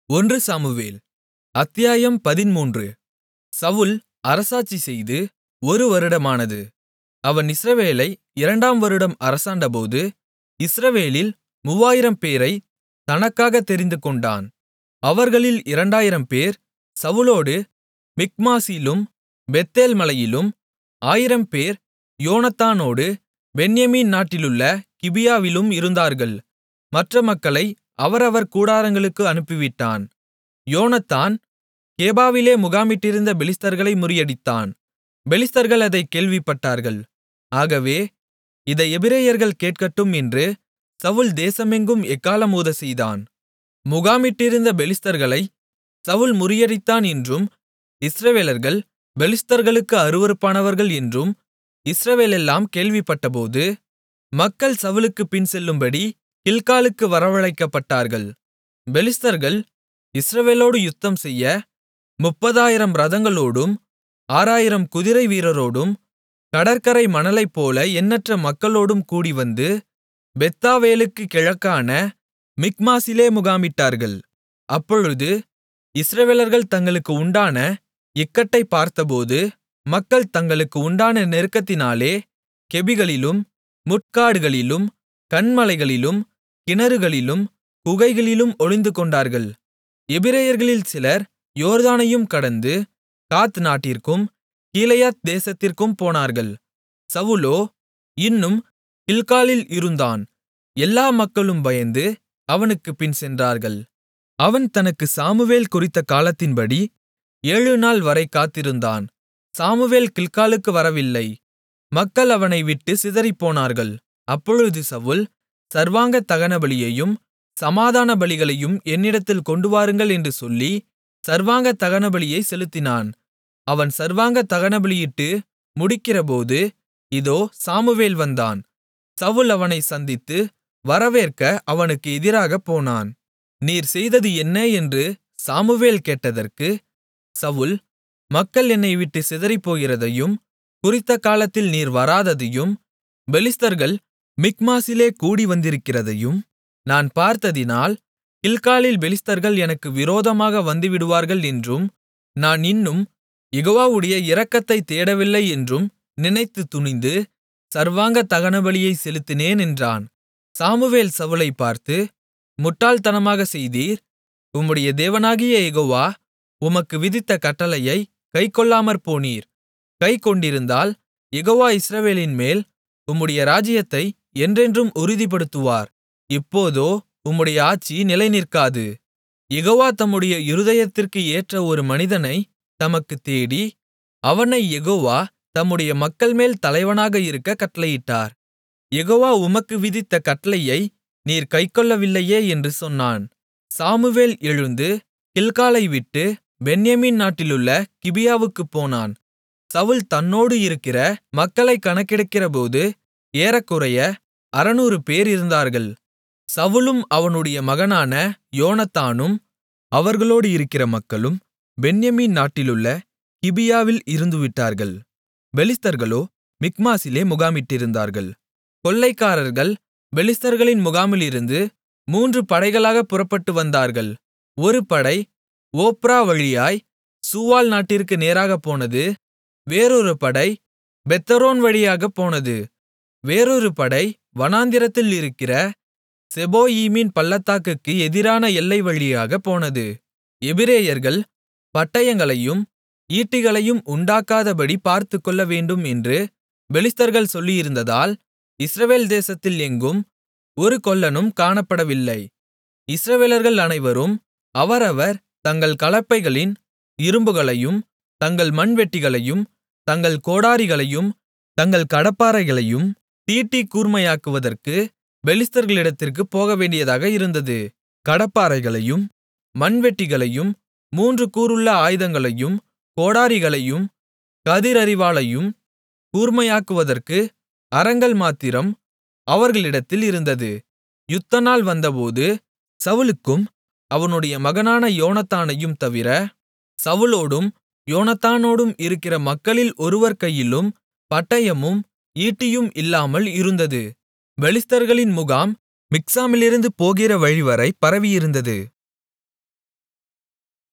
ஒன்று சாமுவேல் அத்தியாயம் பதிமூன்று சவுல் அரசாட்சி செய்து ஒரு வருடமானது அவன் இஸ்ரவேலை இரண்டாம் வருடம் அரசாண்டபோது இஸ்ரவேலில் மூவாயிரம்பேரைத் தனக்காகத் தெரிந்துகொண்டான் அவர்களில் இரண்டாயிரம்பேர் சவுலோடு மிக்மாசிலும் பெத்தேல் மலையிலும் ஆயிரம்பேர் யோனத்தானோடு பென்யமீன் நாட்டிலுள்ள கிபியாவிலும் இருந்தார்கள் மற்ற மக்களை அவரவர் கூடாரங்களுக்கு அனுப்பிவிட்டான் யோனத்தான் கேபாவிலே முகாமிட்டிருந்த பெலிஸ்தர்களை முறியடித்தான் பெலிஸ்தர்கள் அதைக் கேள்விப்பட்டார்கள் ஆகவே இதை எபிரெயர்கள் கேட்கட்டும் என்று சவுல் தேசமெங்கும் எக்காளம் ஊதச்செய்தான் முகாமிட்டிருந்த பெலிஸ்தர்களைச் சவுல் முறியடித்தான் என்றும் இஸ்ரவேலர்கள் பெலிஸ்தர்களுக்கு அருவருப்பானவர்கள் என்றும் இஸ்ரவேலெல்லாம் கேள்விப்பட்டபோது மக்கள் சவுலுக்குப் பின்செல்லும்படி கில்காலுக்கு வரவழைக்கப்பட்டார்கள் பெலிஸ்தர்கள் இஸ்ரவேலோடு யுத்தம்செய்ய முப்பதாயிரம் இரதங்களோடும் ஆறாயிரம் குதிரை வீரரோடும் கடற்கரை மணலைப்போல எண்ணற்ற மக்களோடும் கூடிவந்து பெத்தாவேலுக்குக் கிழக்கான மிக்மாசிலே முகாமிட்டார்கள் அப்பொழுது இஸ்ரவேலர்கள் தங்களுக்கு உண்டான இக்கட்டைப் பார்த்தபோது மக்கள் தங்களுக்கு உண்டான நெருக்கத்தினாலே கெபிகளிலும் முட்காடுகளிலும் கன்மலைகளிலும் கிணறுகளிலும் குகைகளிலும் ஒளிந்துகொண்டார்கள் எபிரெயர்களில் சிலர் யோர்தானையும் கடந்து காத் நாட்டிற்கும் கீலேயாத் தேசத்திற்கும் போனார்கள் சவுலோ இன்னும் கில்காலில் இருந்தான் எல்லா மக்களும் பயந்து அவனுக்குப் பின்சென்றார்கள் அவன் தனக்கு சாமுவேல் குறித்த காலத்தின்படி ஏழுநாள்வரை காத்திருந்தான் சாமுவேல் கில்காலுக்கு வரவில்லை மக்கள் அவனை விட்டு சிதறிப்போனார்கள் அப்பொழுது சவுல் சர்வாங்க தகனபலியையும் சமாதான பலிகளையும் என்னிடத்தில் கொண்டுவாருங்கள் என்று சொல்லி சர்வாங்க தகனபலியைச் செலுத்தினான் அவன் சர்வாங்க தகனபலியிட்டு முடிக்கிறபோது இதோ சாமுவேல் வந்தான் சவுல் அவனைச் சந்தித்து வரவேற்க அவனுக்கு எதிராகப் போனான் நீர் செய்தது என்ன என்று சாமுவேல் கேட்டதற்கு சவுல் மக்கள் என்னை விட்டு சிதறிப்போகிறதையும் குறித்த காலத்தில் நீர் வராததையும் பெலிஸ்தர்கள் மிக்மாசிலே கூடி வந்திருக்கிறதையும் நான் பார்த்ததினால் கில்காலில் பெலிஸ்தர்கள் எனக்கு விரோதமாக வந்துவிடுவார்கள் என்றும் நான் இன்னும் யெகோவாவுடைய இரக்கத்தைத் தேடவில்லை என்றும் நினைத்து துணிந்து சர்வாங்க தகனபலியைச் செலுத்தினேன் என்றான் சாமுவேல் சவுலைப் பார்த்து முட்டாள்தனமாகச் செய்தீர் உம்முடைய தேவனாகிய யெகோவா உமக்கு விதித்த கட்டளையை கைக்கொள்ளாமற்போனீர் கைக்கொண்டிருந்தால் யெகோவா இஸ்ரவேலின்மேல் உம்முடைய ராஜ்ஜியத்தை என்றென்றும் உறுதிப்படுத்துவார் இப்போதோ உம்முடைய ஆட்சி நிலைநிற்காது யெகோவா தம்முடைய இருதயத்திற்கு ஏற்ற ஒரு மனிதனைத் தமக்குத் தேடி அவனை யெகோவா தம்முடைய மக்கள்மேல் தலைவனாக இருக்கக் கட்டளையிட்டார் யெகோவா உமக்கு விதித்த கட்டளையை நீர் கைக்கொள்ளவில்லையே என்று சொன்னான் சாமுவேல் எழுந்து கில்காலை விட்டு பென்யமீன் நாட்டிலுள்ள கிபியாவுக்குப் போனான் சவுல் தன்னோடு இருக்கிற மக்களைக் கணக்கெடுக்கிறபோது ஏறக்குறைய அறுநூறு பேர் இருந்தார்கள் சவுலும் அவனுடைய மகனான யோனத்தானும் அவர்களோடு இருக்கிற மக்களும் பென்யமீன் நாட்டிலுள்ள கிபியாவில் இருந்துவிட்டார்கள் பெலிஸ்தர்களோ மிக்மாசிலே முகாமிட்டிருந்தார்கள் கொள்ளைக்காரர்கள் பெலிஸ்தர்களின் முகாமிலிருந்து மூன்று படைகளாகப் புறப்பட்டு வந்தார்கள் ஒரு படை ஓப்ரா வழியாய் சூவால் நாட்டிற்கு நேராகப் போனது வேறொரு படை பெத்தொரோன் வழியாகப் போனது வேறொரு படை வனாந்திரத்தில் இருக்கிற செபோயீமின் பள்ளத்தாக்குக்கு எதிரான எல்லை வழியாகப் போனது எபிரெயர்கள் பட்டயங்களையும் ஈட்டிகளையும் உண்டாக்காதபடி பார்த்துக்கொள்ளவேண்டும் என்று பெலிஸ்தர்கள் சொல்லியிருந்ததால் இஸ்ரவேல் தேசத்தில் எங்கும் ஒரு கொல்லனும் காணப்படவில்லை இஸ்ரவேலர்கள் அனைவரும் அவரவர் தங்கள் கலப்பைகளின் இரும்புகளையும் தங்கள் மண்வெட்டிகளையும் தங்கள் கோடாரிகளையும் தங்கள் கடப்பாரைகளையும் தீட்டி கூர்மையாக்குவதற்கு பெலிஸ்தர்களிடத்திற்குப் போகவேண்டியதாக இருந்தது கடப்பாரைகளையும் மண்வெட்டிகளையும் மூன்று கூருள்ள ஆயுதங்களையும் கோடாரிகளையும் கதிரரிவாளையும் கூர்மையாக்குவதற்கு அரங்கள் மாத்திரம் அவர்களிடத்தில் இருந்தது யுத்தநாள் வந்தபோது சவுலுக்கும் அவனுடைய மகனான யோனத்தானையும் தவிர சவுலோடும் யோனத்தானோடும் இருக்கிற மக்களில் ஒருவர் கையிலும் பட்டயமும் ஈட்டியும் இல்லாமல் இருந்தது பெலிஸ்தர்களின் முகாம் மிக்சாமிலிருந்து போகிற வழிவரை பரவியிருந்தது